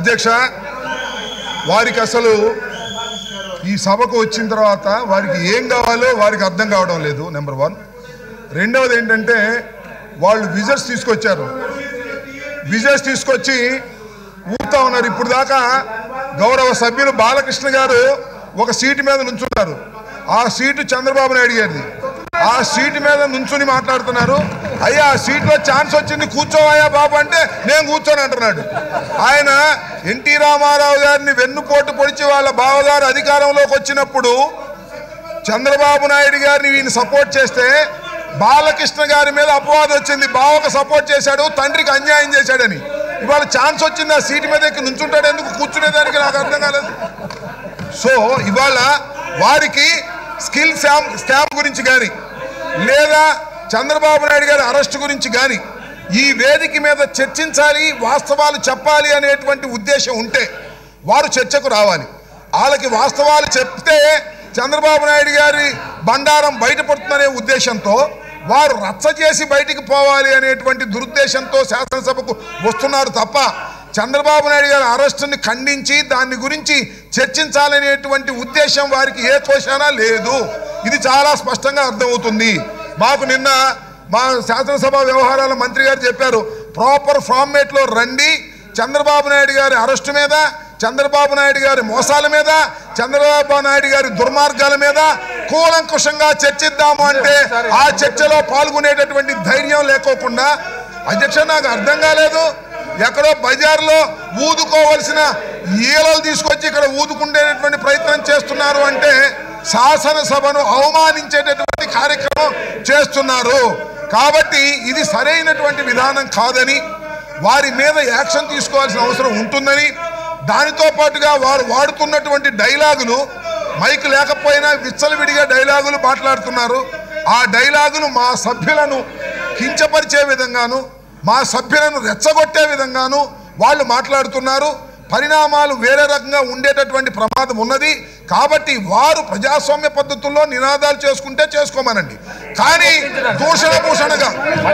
అధ్యక్ష వారికి అసలు ఈ సభకు వచ్చిన తర్వాత వారికి ఏం కావాలో వారికి అర్థం కావడం లేదు నెంబర్ వన్ రెండవది ఏంటంటే వాళ్ళు విజర్స్ తీసుకొచ్చారు విజర్స్ తీసుకొచ్చి ఊపుతా ఉన్నారు ఇప్పుడు దాకా గౌరవ సభ్యులు బాలకృష్ణ గారు ఒక సీటు మీద నుంచున్నారు ఆ సీటు చంద్రబాబు నాయుడు గారిది ఆ సీటు మీద నుంచుని మాట్లాడుతున్నారు అయ్యా ఆ సీట్లో ఛాన్స్ వచ్చింది కూర్చోవయ్యా బాబు అంటే నేను కూర్చొని అంటున్నాడు ఆయన ఎన్టీ రామారావు గారిని వెన్నుపోటు పొడిచి వాళ్ళ బావగారు అధికారంలోకి వచ్చినప్పుడు చంద్రబాబు నాయుడు గారిని ఈయన సపోర్ట్ చేస్తే బాలకృష్ణ గారి మీద అపవాదం వచ్చింది బావకు సపోర్ట్ చేశాడు తండ్రికి అన్యాయం చేశాడని ఇవాళ ఛాన్స్ వచ్చింది ఆ సీటు మీద ఎక్కి నుంచుంటాడు ఎందుకు కూర్చునేదానికి నాకు అర్థం కాలేదు సో ఇవాళ వారికి స్కిల్ శామ్ స్కామ్ గురించి కానీ లేదా చంద్రబాబు నాయుడు గారి అరెస్ట్ గురించి కానీ ఈ వేదిక మీద చర్చించాలి వాస్తవాలు చెప్పాలి అనేటువంటి ఉద్దేశం ఉంటే వారు చర్చకు రావాలి వాళ్ళకి వాస్తవాలు చెప్తే చంద్రబాబు నాయుడు గారి బండారం బయటపడుతుందనే ఉద్దేశంతో వారు రచ్చ చేసి బయటికి పోవాలి అనేటువంటి దురుద్దేశంతో శాసనసభకు వస్తున్నారు తప్ప చంద్రబాబు నాయుడు గారి అరెస్టుని ఖండించి దాని గురించి చర్చించాలనేటువంటి ఉద్దేశం వారికి ఏ కోశానా లేదు ఇది చాలా స్పష్టంగా అర్థమవుతుంది మాకు నిన్న మా శాసనసభ వ్యవహారాల మంత్రి గారు చెప్పారు ప్రాపర్ ఫార్మేట్లో రండి చంద్రబాబు నాయుడు గారి అరెస్టు మీద చంద్రబాబు నాయుడు గారి మోసాల మీద చంద్రబాబు నాయుడు గారి దుర్మార్గాల మీద కూలంకుషంగా చర్చిద్దాము అంటే ఆ చర్చలో పాల్గొనేటటువంటి ధైర్యం లేకోకుండా అధ్యక్ష నాకు అర్థం కాలేదు ఎక్కడో బజార్లో ఊదుకోవలసిన ఈలలు తీసుకొచ్చి ఇక్కడ ఊదుకుండేటటువంటి ప్రయత్నం చేస్తున్నారు అంటే శాసనసభను అవమానించేటటువంటి కార్యక్రమం చేస్తున్నారు కాబట్టి ఇది సరైనటువంటి విధానం కాదని వారి మీద యాక్షన్ తీసుకోవాల్సిన అవసరం ఉంటుందని దానితో పాటుగా వారు వాడుతున్నటువంటి డైలాగులు మైక్ లేకపోయినా విచ్చలవిడిగా డైలాగులు మాట్లాడుతున్నారు ఆ డైలాగులు మా సభ్యులను కించపరిచే విధంగాను మా సభ్యులను రెచ్చగొట్టే విధంగాను వాళ్ళు మాట్లాడుతున్నారు పరిణామాలు వేరే రకంగా ఉండేటటువంటి ప్రమాదం ఉన్నది కాబట్టి వారు ప్రజాస్వామ్య పద్ధతుల్లో నినాదాలు చేసుకుంటే చేసుకోమనండి కానీ దూషణ భూషణగా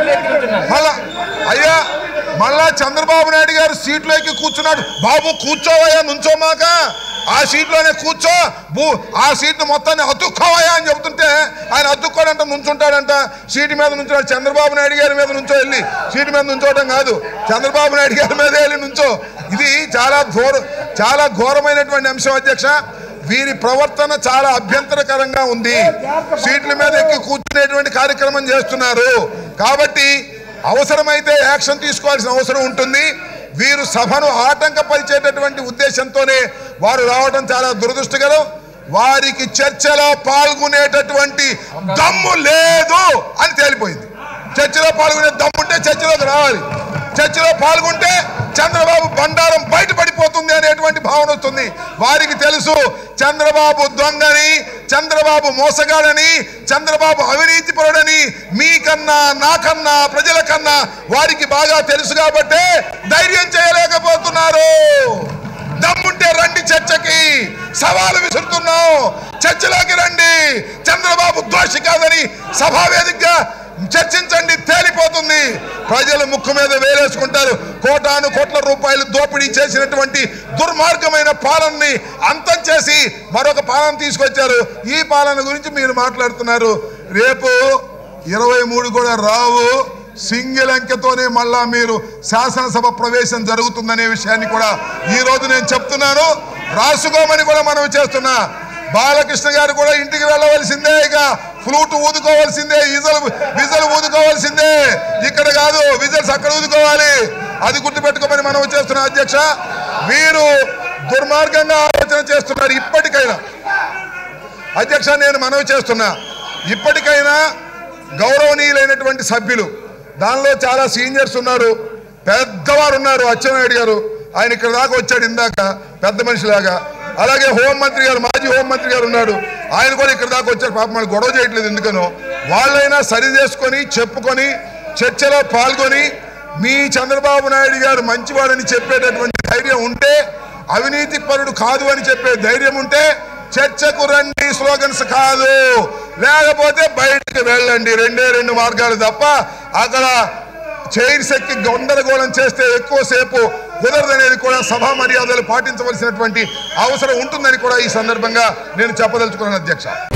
మళ్ళా అయ్యా మళ్ళా చంద్రబాబు నాయుడు గారు సీట్లోకి కూర్చున్నాడు బాబు కూర్చోవయ్యా నుంచోమాక ఆ సీట్లోనే కూర్చో భూ ఆ సీట్ మొత్తాన్ని అతుక్కోవయ్యా అని చెబుతుంటే ఆయన అతుక్కోడంట నుంచుంటాడంట సీటు మీద నుంచున్నాడు చంద్రబాబు నాయుడు గారి మీద నుంచో వెళ్ళి సీటు మీద నుంచోవడం కాదు చంద్రబాబు నాయుడు గారి మీద వెళ్ళి నుంచో ఇది చాలా ఘోర చాలా ఘోరమైనటువంటి అంశం అధ్యక్ష వీరి ప్రవర్తన చాలా అభ్యంతరకరంగా ఉంది సీట్ల మీద ఎక్కి కూర్చునేటువంటి కార్యక్రమం చేస్తున్నారు కాబట్టి అవసరమైతే యాక్షన్ తీసుకోవాల్సిన అవసరం ఉంటుంది వీరు సభను ఆటంకపరిచేటటువంటి ఉద్దేశంతోనే వారు రావడం చాలా దురదృష్టకరం వారికి చర్చలో పాల్గొనేటటువంటి దమ్ము లేదు అని తేలిపోయింది చర్చలో పాల్గొనే దమ్ముంటే చర్చలోకి రావాలి చర్చలో పాల్గొంటే చంద్రబాబు బండారం బయటపడిపోతుంది అనేటువంటి భావన వస్తుంది వారికి తెలుసు చంద్రబాబు దొంగని చంద్రబాబు మోసగాడని చంద్రబాబు అవినీతి పరుడని మీకన్నా నాకన్నా ప్రజల కన్నా వారికి బాగా తెలుసు కాబట్టే ధైర్యం చేయలేకపోతున్నారు దమ్ముంటే రండి చర్చకి సవాలు విసురుతున్నాం చర్చలోకి రండి చంద్రబాబు దోషి కాదని సభా వేదికగా చర్చించండి తేలిపోతుంది ప్రజలు ముక్కు మీద వేలేసుకుంటారు కోటాను కోట్ల రూపాయలు దోపిడీ చేసినటువంటి దుర్మార్గమైన పాలనని అంతం చేసి మరొక పాలన తీసుకొచ్చారు ఈ పాలన గురించి మీరు మాట్లాడుతున్నారు రేపు ఇరవై మూడు కూడా రావు సింగిల్ అంకెతోనే మళ్ళా మీరు శాసనసభ ప్రవేశం జరుగుతుందనే విషయాన్ని కూడా ఈ రోజు నేను చెప్తున్నాను రాసుకోమని కూడా మనం చేస్తున్నా బాలకృష్ణ గారు కూడా ఇంటికి వెళ్ళవలసిందే ఇక ఫ్లూట్ ఊదుకోవాల్సిందే ఈజలు విజలు ఊదుకోవాల్సిందే ఇక్కడ కాదు విజల్స్ అక్కడ ఊదుకోవాలి అది గుర్తుపెట్టుకోమని మనం చేస్తున్నా అధ్యక్ష వీరు దుర్మార్గంగా ఆలోచన చేస్తున్నారు ఇప్పటికైనా అధ్యక్ష నేను మనవి చేస్తున్నా ఇప్పటికైనా గౌరవనీయులైనటువంటి సభ్యులు దానిలో చాలా సీనియర్స్ ఉన్నారు పెద్దవారు ఉన్నారు అచ్చెన్నాయుడు గారు ఆయన ఇక్కడ దాకా వచ్చాడు ఇందాక పెద్ద మనిషిలాగా అలాగే హోంమంత్రి గారు మాజీ హోంమంత్రి గారు ఉన్నాడు ఆయన కూడా ఇక్కడ దాకా వచ్చారు పాపం వాళ్ళు గొడవ చేయట్లేదు ఎందుకనో వాళ్ళైనా సరి చేసుకొని చెప్పుకొని చర్చలో పాల్గొని మీ చంద్రబాబు నాయుడు గారు మంచివాడని చెప్పేటటువంటి ధైర్యం ఉంటే అవినీతి పరుడు కాదు అని చెప్పే ధైర్యం ఉంటే చర్చకు రండి స్లోగన్స్ కాదు లేకపోతే బయటకు వెళ్ళండి రెండే రెండు మార్గాలు తప్ప అక్కడ చైర్స్ ఎక్కి గందరగోళం చేస్తే ఎక్కువసేపు కుదరదనేది కూడా సభా మర్యాదలు పాటించవలసినటువంటి అవసరం ఉంటుందని కూడా ఈ సందర్భంగా నేను చెప్పదలుచుకున్నాను అధ్యక్ష